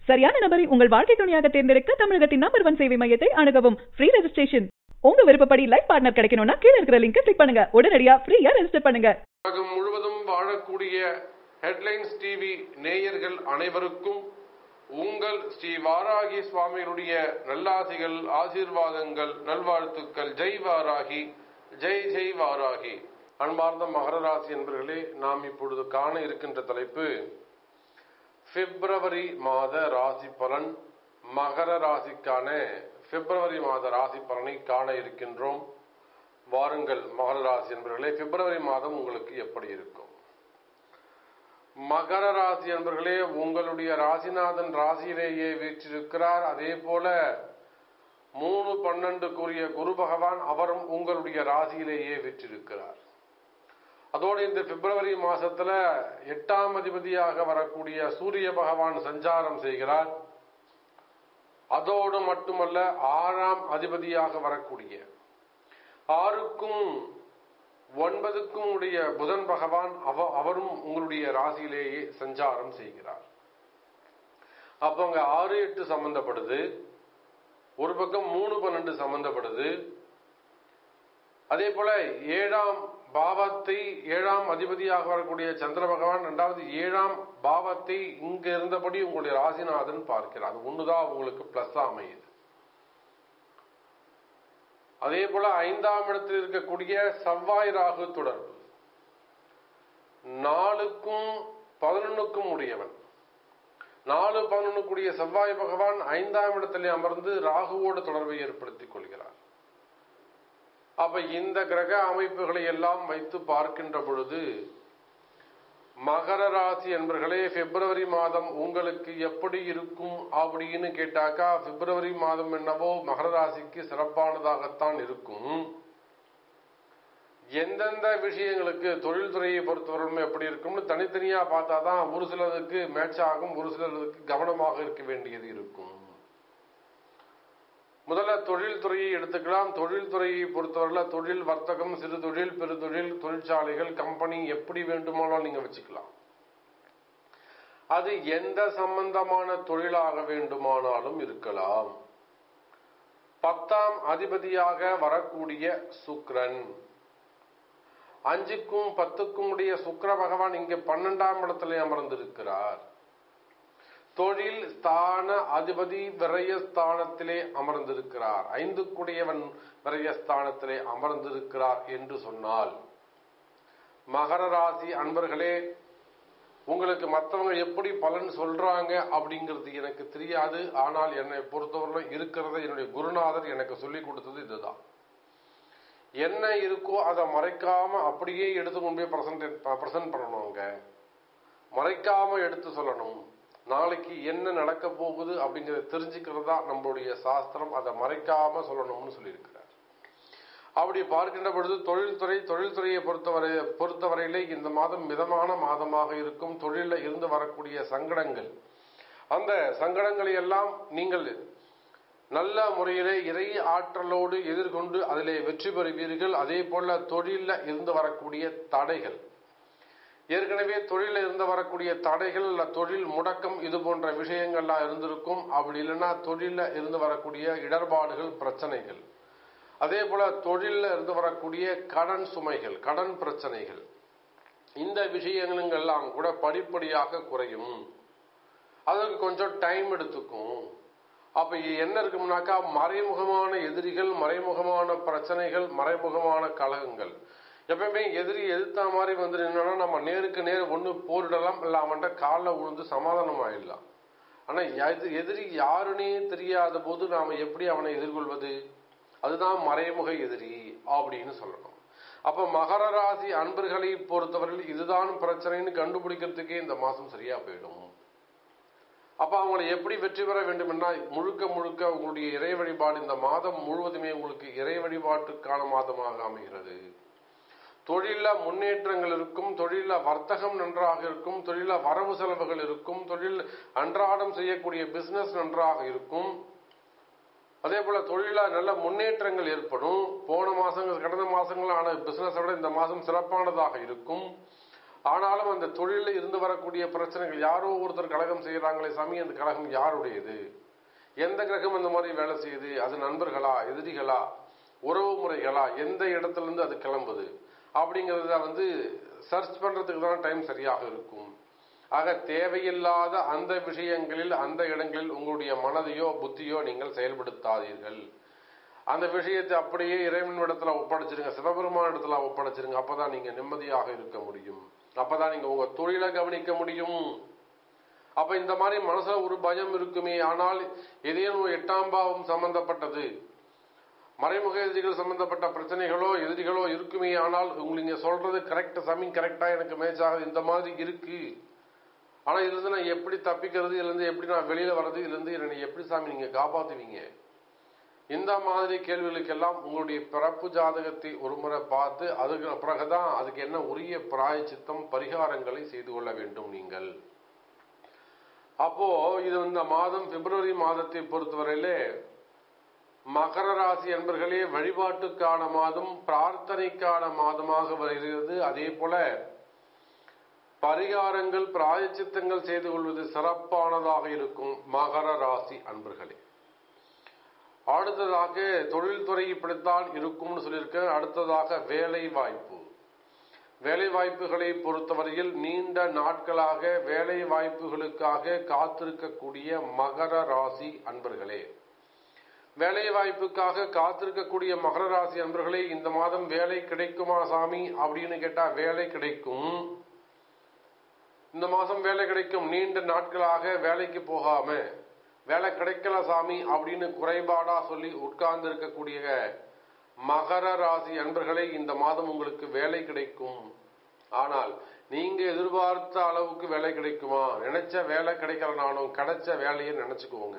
சரியான நபரை உங்கள் வாழ்க்கை துணையாக தேர்ந்தெடுக்க தமிழகத்தின் நம்பர் ஒன் சேவை மையத்தை அணுகவும் ஃப்ரீ ரெஜிஸ்ட்ரேஷன் உங்க விருப்பப்படி லைஃப் பார்ட்னர் கிடைக்கணும்னா கீழ இருக்கிற லிங்கை கிளிக் பண்ணுங்க உடனடியா ஃப்ரீயா ரெஜிஸ்டர் பண்ணுங்க உலகம் முழுவதும் வாழக்கூடிய ஹெட்லைன்ஸ் டிவி நேயர்கள் அனைவருக்கும் உங்கள் ஸ்ரீ வாராகி சுவாமிகளுடைய நல்லாசிகள் ஆசீர்வாதங்கள் நல்வாழ்த்துக்கள் ஜெய் வாராகி ஜெய் ஜெய் வாராகி அன்பார்ந்த மகர ராசி என்பர்களே நாம் இப்பொழுது காண இருக்கின்ற தலைப்பு பிப்ரவரி மாத ராசி பலன் மகர ராசிக்கான பிப்ரவரி மாத ராசி பலனை காண இருக்கின்றோம் வாருங்கள் மகர ராசி என்பர்களே பிப்ரவரி மாதம் உங்களுக்கு எப்படி இருக்கும் மகர ராசி என்பர்களே உங்களுடைய ராசிநாதன் ராசியிலேயே வீற்றிருக்கிறார் அதே போல மூணு பன்னெண்டுக்குரிய குரு பகவான் அவரும் உங்களுடைய ராசியிலேயே வீற்றிருக்கிறார் அதோடு இந்த பிப்ரவரி மாசத்துல எட்டாம் அதிபதியாக வரக்கூடிய சூரிய பகவான் சஞ்சாரம் செய்கிறார் அதோடு மட்டுமல்ல ஆறாம் அதிபதியாக வரக்கூடிய ஆறுக்கும் ஒன்பதுக்கும் உடைய புதன் பகவான் அவ அவரும் உங்களுடைய ராசியிலேயே சஞ்சாரம் செய்கிறார் அப்ப அங்க ஆறு எட்டு சம்பந்தப்படுது ஒரு பக்கம் மூணு பன்னெண்டு சம்பந்தப்படுது அதே போல ஏழாம் பாவத்தை ஏழாம் அதிபதியாக வரக்கூடிய சந்திர பகவான் இரண்டாவது ஏழாம் பாவத்தை இங்க இருந்தபடி உங்களுடைய ராசிநாதன் பார்க்கிறார் அது ஒண்ணுதான் உங்களுக்கு பிளஸ் அமையுது அதே போல ஐந்தாம் இடத்தில் இருக்கக்கூடிய செவ்வாய் ராகு தொடர்பு நாலுக்கும் பதினொன்னுக்கும் உடையவன் நாலு பதினொன்னுக்குரிய செவ்வாய் பகவான் ஐந்தாம் இடத்திலே அமர்ந்து ராகுவோடு தொடர்பை ஏற்படுத்திக் கொள்கிறார் அப்ப இந்த கிரக அமைப்புகளை எல்லாம் வைத்து பார்க்கின்ற பொழுது மகர ராசி என்பர்களே பிப்ரவரி மாதம் உங்களுக்கு எப்படி இருக்கும் அப்படின்னு கேட்டாக்கா பிப்ரவரி மாதம் என்னவோ மகர ராசிக்கு சிறப்பானதாகத்தான் இருக்கும் எந்தெந்த விஷயங்களுக்கு தொழில்துறையை பொறுத்தவரையிலும் எப்படி இருக்கும்னு தனித்தனியா பார்த்தாதான் ஒரு சிலருக்கு மேட்ச் ஆகும் ஒரு சிலருக்கு கவனமாக இருக்க வேண்டியது இருக்கும் முதல்ல தொழில்துறையை எடுத்துக்கலாம் தொழில்துறையை பொறுத்தவரையில் தொழில் வர்த்தகம் சிறு தொழில் பெருதொழில் தொழிற்சாலைகள் கம்பெனி எப்படி வேண்டுமானாலும் நீங்க வச்சுக்கலாம் அது எந்த சம்பந்தமான தொழிலாக வேண்டுமானாலும் இருக்கலாம் பத்தாம் அதிபதியாக வரக்கூடிய சுக்ரன் அஞ்சுக்கும் பத்துக்கும் உடைய சுக்கர பகவான் இங்கே பன்னெண்டாம் இடத்துல அமர்ந்திருக்கிறார் தொழில் ஸ்தான அதிபதி விரயஸ்தானத்திலே அமர்ந்திருக்கிறார் ஐந்துக்குடையவன் விரயஸ்தானத்திலே அமர்ந்திருக்கிறார் என்று சொன்னால் மகர ராசி அன்பர்களே உங்களுக்கு மற்றவங்க எப்படி பலன் சொல்றாங்க அப்படிங்கிறது எனக்கு தெரியாது ஆனால் என்னை பொறுத்தவரை இருக்கிறத என்னுடைய குருநாதர் எனக்கு சொல்லி கொடுத்தது இதுதான் என்ன இருக்கோ அதை மறைக்காம அப்படியே எடுத்து கொண்டு போய் பிரசன்ட் பிரசன்ட் பண்ணணுங்க மறைக்காம எடுத்து சொல்லணும் நாளைக்கு என்ன நடக்க போகுது அப்படிங்கறத தெரிஞ்சுக்கிறது தான் நம்மளுடைய சாஸ்திரம் அதை மறைக்காம சொல்லணும்னு சொல்லியிருக்கிறார் அப்படி பார்க்கின்ற பொழுது தொழில்துறை தொழில்துறையை பொறுத்தவரை பொறுத்தவரையிலே இந்த மாதம் மிதமான மாதமாக இருக்கும் தொழில இருந்து வரக்கூடிய சங்கடங்கள் அந்த சங்கடங்களை எல்லாம் நீங்கள் நல்ல முறையிலே இறை ஆற்றலோடு எதிர்கொண்டு அதிலே வெற்றி பெறுவீர்கள் அதே போல தொழில இருந்து வரக்கூடிய தடைகள் ஏற்கனவே தொழில இருந்து வரக்கூடிய தடைகள் இல்ல தொழில் முடக்கம் இது போன்ற விஷயங்கள்லாம் இருந்திருக்கும் அப்படி இல்லைன்னா தொழில இருந்து வரக்கூடிய இடர்பாடுகள் பிரச்சனைகள் அதே போல தொழில இருந்து வரக்கூடிய கடன் சுமைகள் கடன் பிரச்சனைகள் இந்த விஷயங்களெல்லாம் கூட படிப்படியாக குறையும் அதற்கு கொஞ்சம் டைம் எடுத்துக்கும் அப்ப என்ன இருக்கும்னாக்கா மறைமுகமான எதிரிகள் மறைமுகமான பிரச்சனைகள் மறைமுகமான கழகங்கள் எப்பயுமே எதிரி எதிர்த்த மாதிரி வந்து நின்னா நம்ம நேருக்கு நேர் ஒண்ணு போரிடலாம் இல்ல அவன்கிட்ட காலில் விழுந்து சமாதானம் ஆயிடலாம் ஆனா எதிரி யாருன்னே தெரியாத போது நாம எப்படி அவனை எதிர்கொள்வது அதுதான் மறைமுக எதிரி அப்படின்னு சொல்லணும் அப்ப மகர ராசி அன்பர்களை பொறுத்தவரையில் இதுதான் பிரச்சனைன்னு கண்டுபிடிக்கிறதுக்கே இந்த மாசம் சரியா போயிடும் அப்ப அவங்களை எப்படி வெற்றி பெற வேண்டும் என்றால் முழுக்க முழுக்க உங்களுடைய இறை வழிபாடு இந்த மாதம் முழுவதுமே உங்களுக்கு இறை வழிபாட்டுக்கான மாதமாக அமைகிறது தொழில முன்னேற்றங்கள் இருக்கும் தொழில வர்த்தகம் நன்றாக இருக்கும் தொழில வரவு செலவுகள் இருக்கும் தொழில் அன்றாடம் செய்யக்கூடிய பிசினஸ் நன்றாக இருக்கும் அதே போல தொழில நல்ல முன்னேற்றங்கள் ஏற்படும் போன மாசங்கள் கடந்த மாசங்களான பிசினஸ் விட இந்த மாதம் சிறப்பானதாக இருக்கும் ஆனாலும் அந்த தொழிலில் இருந்து வரக்கூடிய பிரச்சனைகள் யாரோ ஒருத்தர் கழகம் செய்யறாங்களே சாமி அந்த கழகம் யாருடையது எந்த கிரகம் அந்த மாதிரி வேலை செய்யுது அது நண்பர்களா எதிரிகளா உறவு முறைகளா எந்த இடத்துல இருந்து அது கிளம்புது அப்படிங்கறத வந்து சர்ச் பண்றதுக்கு தான் டைம் சரியாக இருக்கும் ஆக தேவையில்லாத அந்த விஷயங்களில் அந்த இடங்களில் உங்களுடைய மனதையோ புத்தியோ நீங்கள் செயல்படுத்தாதீர்கள் அந்த விஷயத்தை அப்படியே இறைவன் இடத்துல ஒப்படைச்சிருங்க சிவபெருமான இடத்துல ஒப்படைச்சிருங்க அப்பதான் நீங்க நிம்மதியாக இருக்க முடியும் அப்பதான் நீங்க உங்க தொழிலை கவனிக்க முடியும் அப்ப இந்த மாதிரி மனசுல ஒரு பயம் இருக்குமே ஆனால் ஏதேனும் எட்டாம் பாவம் சம்பந்தப்பட்டது மறைமுக எதிரிகள் சம்பந்தப்பட்ட பிரச்சனைகளோ எதிரிகளோ இருக்குமே ஆனால் உங்களுக்கு நீங்க சொல்றது கரெக்ட் சமிங் கரெக்டா எனக்கு மேட்ச் ஆகுது இந்த மாதிரி இருக்கு ஆனா இதுல இருந்து நான் எப்படி தப்பிக்கிறது இதுல இருந்து எப்படி நான் வெளியில வர்றது இதுல இருந்து என்னை எப்படி சாமி நீங்க காப்பாத்துவீங்க இந்த மாதிரி கேள்விகளுக்கெல்லாம் உங்களுடைய பிறப்பு ஜாதகத்தை ஒருமுறை பார்த்து அதுக்கு பிறகுதான் அதுக்கு என்ன உரிய பிராயச்சித்தம் பரிகாரங்களை செய்து கொள்ள வேண்டும் நீங்கள் அப்போ இது இந்த மாதம் பிப்ரவரி மாதத்தை பொறுத்தவரையிலே மகர ராசி என்பர்களே வழிபாட்டுக்கான மாதம் பிரார்த்தனைக்கான மாதமாக வருகிறது அதே போல பரிகாரங்கள் பிராயச்சித்தங்கள் செய்து கொள்வது சிறப்பானதாக இருக்கும் மகர ராசி அன்பர்களே அடுத்ததாக தொழில்துறை இப்படித்தான் இருக்கும்னு சொல்லியிருக்கேன் அடுத்ததாக வேலை வாய்ப்பு வேலை வாய்ப்புகளை பொறுத்தவரையில் நீண்ட நாட்களாக வேலை வாய்ப்புகளுக்காக காத்திருக்கக்கூடிய மகர ராசி அன்பர்களே வேலை வாய்ப்புக்காக காத்திருக்கக்கூடிய மகர ராசி அன்பர்களே இந்த மாதம் வேலை கிடைக்குமா சாமி அப்படின்னு கேட்டா வேலை கிடைக்கும் இந்த மாசம் வேலை கிடைக்கும் நீண்ட நாட்களாக வேலைக்கு போகாம வேலை கிடைக்கல சாமி அப்படின்னு குறைபாடா சொல்லி உட்கார்ந்து இருக்கக்கூடிய மகர ராசி அன்பர்களே இந்த மாதம் உங்களுக்கு வேலை கிடைக்கும் ஆனால் நீங்க எதிர்பார்த்த அளவுக்கு வேலை கிடைக்குமா நினைச்ச வேலை கிடைக்கலனாலும் கிடைச்ச வேலையை நினைச்சுக்கோங்க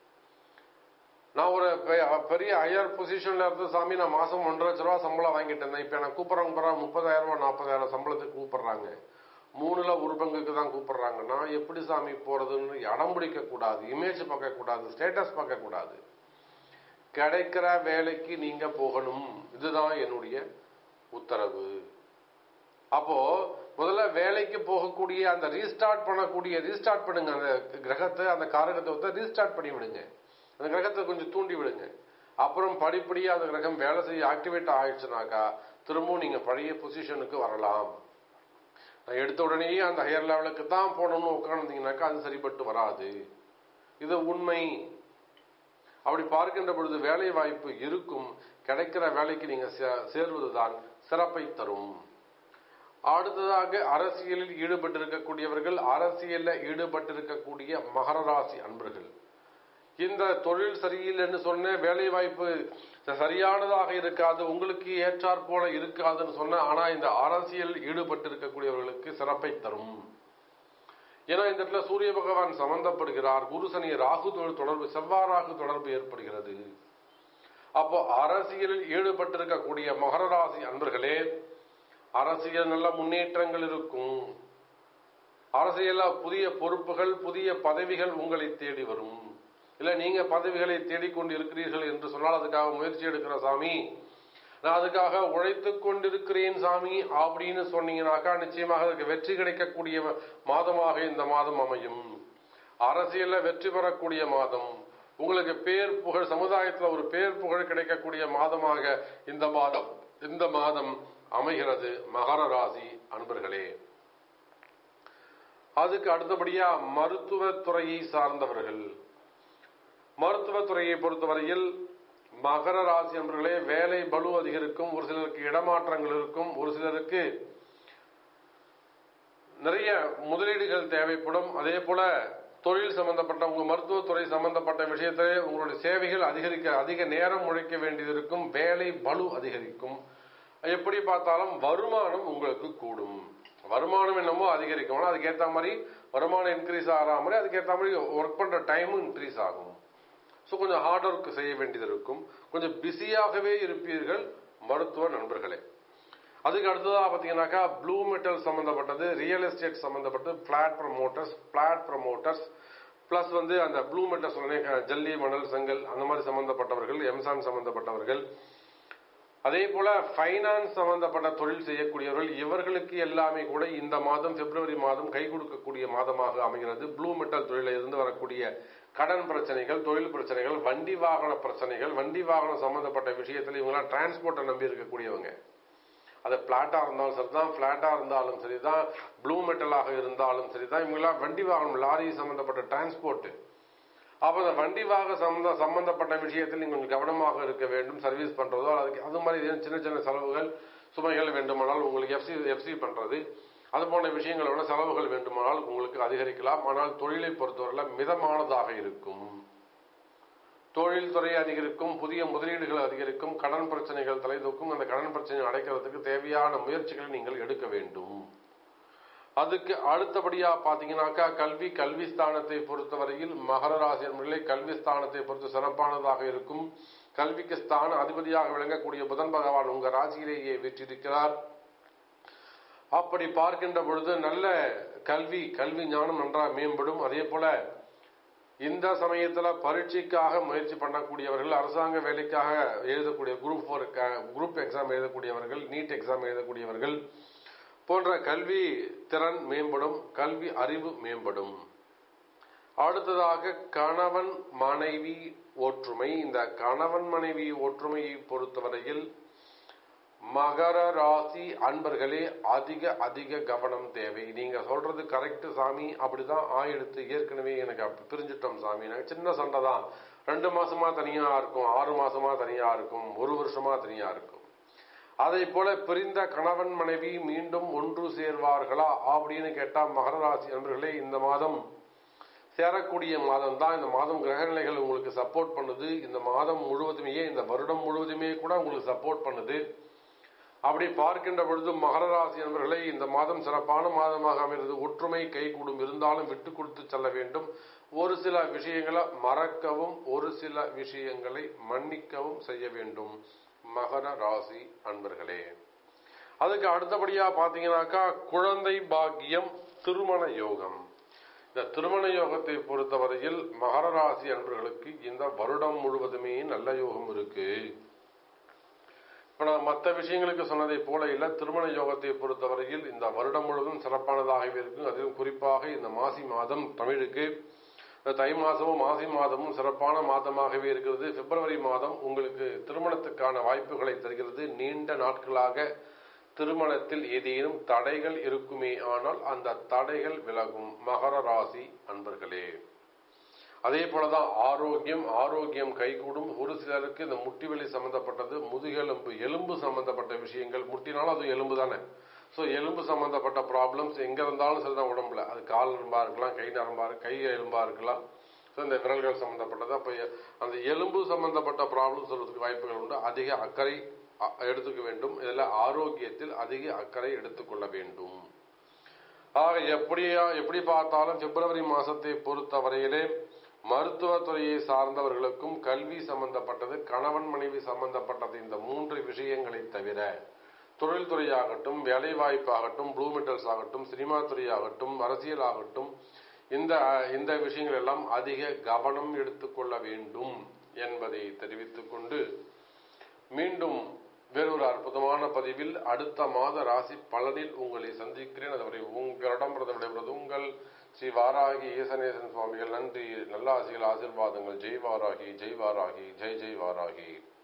நான் ஒரு பெரிய ஹையர் பொசிஷன்ல இருந்து சாமி நான் மாசம் ஒன்றரை லட்ச ரூபா சம்பளம் வாங்கிட்டு இருந்தேன் இப்ப எனக்கு கூப்பிடுறாங்க முப்பதாயிரம் ரூபாய் நாற்பதாயிரம் சம்பளத்துக்கு கூப்பிடுறாங்க மூணுல ஒரு பங்குக்கு தான் கூப்பிடுறாங்க நான் எப்படி சாமி போறதுன்னு இடம் பிடிக்க கூடாது இமேஜ் பார்க்க கூடாது ஸ்டேட்டஸ் பார்க்க கூடாது கிடைக்கிற வேலைக்கு நீங்க போகணும் இதுதான் என்னுடைய உத்தரவு அப்போ முதல்ல வேலைக்கு போகக்கூடிய அந்த ரீஸ்டார்ட் பண்ணக்கூடிய ரீஸ்டார்ட் பண்ணுங்க அந்த கிரகத்தை அந்த காரகத்தை ரீஸ்டார்ட் பண்ணி விடுங்க அந்த கிரகத்தை கொஞ்சம் தூண்டி விடுங்க அப்புறம் படிப்படியா அந்த கிரகம் வேலை செய்ய ஆக்டிவேட் ஆயிடுச்சுனாக்கா திரும்பவும் நீங்க பழைய பொசிஷனுக்கு வரலாம் நான் எடுத்த உடனேயே அந்த ஹையர் லெவலுக்கு தான் போகணும்னு உட்காந்துருந்தீங்கன்னாக்கா அது சரிப்பட்டு வராது இது உண்மை அப்படி பார்க்கின்ற பொழுது வேலை வாய்ப்பு இருக்கும் கிடைக்கிற வேலைக்கு நீங்க சேர்வதுதான் சிறப்பை தரும் அடுத்ததாக அரசியலில் ஈடுபட்டிருக்கக்கூடியவர்கள் அரசியல்ல ஈடுபட்டிருக்கக்கூடிய மகர ராசி அன்பர்கள் இந்த தொழில் சரியில்லைன்னு சொன்ன வேலை வாய்ப்பு சரியானதாக இருக்காது உங்களுக்கு ஏற்றாற் போல இருக்காதுன்னு சொன்ன ஆனா இந்த அரசியல் ஈடுபட்டு இருக்கக்கூடியவர்களுக்கு சிறப்பை தரும் ஏன்னா இந்த இடத்துல சூரிய பகவான் சம்பந்தப்படுகிறார் குரு சனி ராகு தொடர்பு செவ்வாய் ராகு தொடர்பு ஏற்படுகிறது அப்போ அரசியலில் ஈடுபட்டிருக்கக்கூடிய மகர ராசி அன்பர்களே அரசியல் நல்ல முன்னேற்றங்கள் இருக்கும் அரசியல்ல புதிய பொறுப்புகள் புதிய பதவிகள் உங்களை தேடி வரும் இல்ல நீங்க பதவிகளை தேடிக்கொண்டு இருக்கிறீர்கள் என்று சொன்னால் அதுக்காக முயற்சி எடுக்கிற சாமி நான் அதுக்காக உழைத்து கொண்டிருக்கிறேன் சாமி அப்படின்னு சொன்னீங்கன்னாக்கா நிச்சயமாக அதுக்கு வெற்றி கிடைக்கக்கூடிய மாதமாக இந்த மாதம் அமையும் அரசியல்ல வெற்றி பெறக்கூடிய மாதம் உங்களுக்கு பேர் புகழ் சமுதாயத்துல ஒரு பேர் புகழ் கிடைக்கக்கூடிய மாதமாக இந்த மாதம் இந்த மாதம் அமைகிறது மகர ராசி அன்பர்களே அதுக்கு அடுத்தபடியா மருத்துவத்துறையை சார்ந்தவர்கள் மருத்துவத்துறையை பொறுத்தவரையில் மகர ராசி நண்பர்களே வேலை பலு அதிகரிக்கும் ஒரு சிலருக்கு இடமாற்றங்கள் இருக்கும் ஒரு சிலருக்கு நிறைய முதலீடுகள் தேவைப்படும் அதே போல தொழில் சம்பந்தப்பட்ட உங்க மருத்துவத்துறை சம்பந்தப்பட்ட விஷயத்திலே உங்களுடைய சேவைகள் அதிகரிக்க அதிக நேரம் உழைக்க வேண்டியது இருக்கும் வேலை பலு அதிகரிக்கும் எப்படி பார்த்தாலும் வருமானம் உங்களுக்கு கூடும் வருமானம் என்னமோ அதிகரிக்கும் ஆனால் அதுக்கேற்ற மாதிரி வருமானம் இன்க்ரீஸ் ஆகிற மாதிரி அதுக்கேற்ற மாதிரி ஒர்க் பண்ற டைமும் இன்க்ரீஸ் ஆகும் ஸோ கொஞ்சம் ஹார்ட் ஒர்க் செய்ய வேண்டியது இருக்கும் கொஞ்சம் பிஸியாகவே இருப்பீர்கள் மருத்துவ நண்பர்களே அதுக்கு அடுத்ததாக பார்த்தீங்கன்னாக்கா ப்ளூ மெட்டல் சம்பந்தப்பட்டது ரியல் எஸ்டேட் சம்பந்தப்பட்டது flat promoters flat promoters plus வந்து அந்த ப்ளூ மெட்டல் சொன்னேன் ஜல்லி மணல் செங்கல் அந்த மாதிரி சம்பந்தப்பட்டவர்கள் எம்சான் சம்பந்தப்பட்டவர்கள் அதே போல ஃபைனான்ஸ் சம்பந்தப்பட்ட தொழில் செய்யக்கூடியவர்கள் இவர்களுக்கு எல்லாமே கூட இந்த மாதம் பிப்ரவரி மாதம் கை கொடுக்கக்கூடிய மாதமாக அமைகிறது ப்ளூ மெட்டல் தொழிலில் இருந்து வரக்கூடிய கடன் பிரச்சனைகள் தொழில் பிரச்சனைகள் வண்டி வாகன பிரச்சனைகள் வண்டி வாகனம் சம்பந்தப்பட்ட விஷயத்தில் இவங்கெல்லாம் டிரான்ஸ்போர்ட்டை நம்பி இருக்கக்கூடியவங்க அது பிளாட்டா இருந்தாலும் சரிதான் பிளாட்டா இருந்தாலும் சரிதான் ப்ளூ மெட்டலாக இருந்தாலும் சரிதான் இவங்கெல்லாம் வண்டி வாகனம் லாரி சம்பந்தப்பட்ட டிரான்ஸ்போர்ட் அப்போ அந்த வண்டி வாக சம்பந்த சம்பந்தப்பட்ட விஷயத்தில் நீங்கள் கொஞ்சம் கவனமாக இருக்க வேண்டும் சர்வீஸ் பண்றதோ அதுக்கு அது மாதிரி ஏதேனும் சின்ன சின்ன செலவுகள் சுமைகள் வேண்டுமானால் உங்களுக்கு எஃப்சி எஃப்சி பண்றது அது போன்ற விஷயங்களோட செலவுகள் வேண்டுமானால் உங்களுக்கு அதிகரிக்கலாம் ஆனால் தொழிலை பொறுத்தவரையில் மிதமானதாக இருக்கும் தொழில் துறை அதிகரிக்கும் புதிய முதலீடுகள் அதிகரிக்கும் கடன் பிரச்சனைகள் தலைதூக்கும் அந்த கடன் பிரச்சனையை அடைக்கிறதுக்கு தேவையான முயற்சிகளை நீங்கள் எடுக்க வேண்டும் அதுக்கு அடுத்தபடியா பாத்தீங்கன்னாக்கா கல்வி கல்வி ஸ்தானத்தை பொறுத்தவரையில் மகர ராசி என்பதிலே கல்வி ஸ்தானத்தை பொறுத்து சிறப்பானதாக இருக்கும் கல்விக்கு ஸ்தான அதிபதியாக விளங்கக்கூடிய புதன் பகவான் உங்க ராசியிலேயே வீற்றிருக்கிறார் அப்படி பார்க்கின்ற பொழுது நல்ல கல்வி கல்வி ஞானம் நன்றாக மேம்படும் அதே போல இந்த சமயத்துல பரீட்சைக்காக முயற்சி பண்ணக்கூடியவர்கள் அரசாங்க வேலைக்காக எழுதக்கூடிய குரூப் ஃபோர் குரூப் எக்ஸாம் எழுதக்கூடியவர்கள் நீட் எக்ஸாம் எழுதக்கூடியவர்கள் போன்ற கல்வி திறன் மேம்படும் கல்வி அறிவு மேம்படும் அடுத்ததாக கணவன் மனைவி ஒற்றுமை இந்த கணவன் மனைவி ஒற்றுமையை பொறுத்தவரையில் மகர ராசி அன்பர்களே அதிக அதிக கவனம் தேவை நீங்க சொல்றது கரெக்ட் சாமி அப்படிதான் ஆயிடுத்து ஏற்கனவே எனக்கு அப்ப பிரிஞ்சுட்டோம் சாமி நாங்க சின்ன சண்டை தான் ரெண்டு மாசமா தனியா இருக்கும் ஆறு மாசமா தனியா இருக்கும் ஒரு வருஷமா தனியா இருக்கும் அதை போல பிரிந்த கணவன் மனைவி மீண்டும் ஒன்று சேர்வார்களா அப்படின்னு கேட்டா மகர ராசி அன்பர்களே இந்த மாதம் சேரக்கூடிய மாதம் தான் இந்த மாதம் கிரகநிலைகள் உங்களுக்கு சப்போர்ட் பண்ணுது இந்த மாதம் முழுவதுமே இந்த வருடம் முழுவதுமே கூட உங்களுக்கு சப்போர்ட் பண்ணுது அப்படி பார்க்கின்ற பொழுது மகர ராசி நண்பர்களை இந்த மாதம் சிறப்பான மாதமாக அமைகிறது ஒற்றுமை கைகூடும் இருந்தாலும் விட்டு கொடுத்து செல்ல வேண்டும் ஒரு சில விஷயங்களை மறக்கவும் ஒரு சில விஷயங்களை மன்னிக்கவும் செய்ய வேண்டும் மகர ராசி அன்பர்களே அதுக்கு அடுத்தபடியா பாத்தீங்கன்னாக்கா குழந்தை பாக்கியம் திருமண யோகம் இந்த திருமண யோகத்தை பொறுத்தவரையில் மகர ராசி அன்பர்களுக்கு இந்த வருடம் முழுவதுமே நல்ல யோகம் இருக்கு இப்ப நான் மற்ற விஷயங்களுக்கு சொன்னதை போல இல்ல திருமண யோகத்தை பொறுத்தவரையில் இந்த வருடம் முழுவதும் சிறப்பானதாகவே இருக்கும் அதிலும் குறிப்பாக இந்த மாசி மாதம் தமிழுக்கு இந்த தை மாதமும் மாசி மாதமும் சிறப்பான மாதமாகவே இருக்கிறது பிப்ரவரி மாதம் உங்களுக்கு திருமணத்துக்கான வாய்ப்புகளை தருகிறது நீண்ட நாட்களாக திருமணத்தில் ஏதேனும் தடைகள் இருக்குமே ஆனால் அந்த தடைகள் விலகும் மகர ராசி அன்பர்களே அதே போலதான் ஆரோக்கியம் ஆரோக்கியம் கைகூடும் ஒரு சிலருக்கு இந்த முட்டி வலி சம்பந்தப்பட்டது முதுகெலும்பு எலும்பு சம்பந்தப்பட்ட விஷயங்கள் முட்டினாலும் அது எலும்பு தானே ஸோ எலும்பு சம்பந்தப்பட்ட ப்ராப்ளம்ஸ் எங்க இருந்தாலும் சரிதான் உடம்புல அது கால் நரம்பா இருக்கலாம் கை நரம்பா கை எலும்பா இருக்கலாம் ஸோ இந்த விரல்கள் சம்பந்தப்பட்டது அப்போ அந்த எலும்பு சம்பந்தப்பட்ட ப்ராப்ளம் சொல்றதுக்கு வாய்ப்புகள் உண்டு அதிக அக்கறை எடுத்துக்க வேண்டும் இதில் ஆரோக்கியத்தில் அதிக அக்கறை எடுத்துக்கொள்ள வேண்டும் ஆக எப்படியா எப்படி பார்த்தாலும் பிப்ரவரி மாசத்தை பொறுத்த வரையிலே மருத்துவத்துறையை சார்ந்தவர்களுக்கும் கல்வி சம்பந்தப்பட்டது கணவன் மனைவி சம்பந்தப்பட்டது இந்த மூன்று விஷயங்களை தவிர தொழில்துறையாகட்டும் வேலை வாய்ப்பாகட்டும் ப்ளூ மெட்டல்ஸ் ஆகட்டும் சினிமா துறையாகட்டும் அரசியல் ஆகட்டும் இந்த இந்த விஷயங்கள் எல்லாம் அதிக கவனம் எடுத்துக்கொள்ள வேண்டும் என்பதை தெரிவித்துக் கொண்டு மீண்டும் வேறொரு அற்புதமான பதிவில் அடுத்த மாத ராசி பலனில் உங்களை சந்திக்கிறேன் அதுவரை உங்களிடம் விடைபெறுவது உங்கள் ஸ்ரீ வாராகி ஈசனேசன் சுவாமிகள் நன்றி நல்ல ஆசிகள் ஆசிர்வாதங்கள் ஜெய் வாராகி ஜெய் வாராகி ஜெய் ஜெய் வாராகி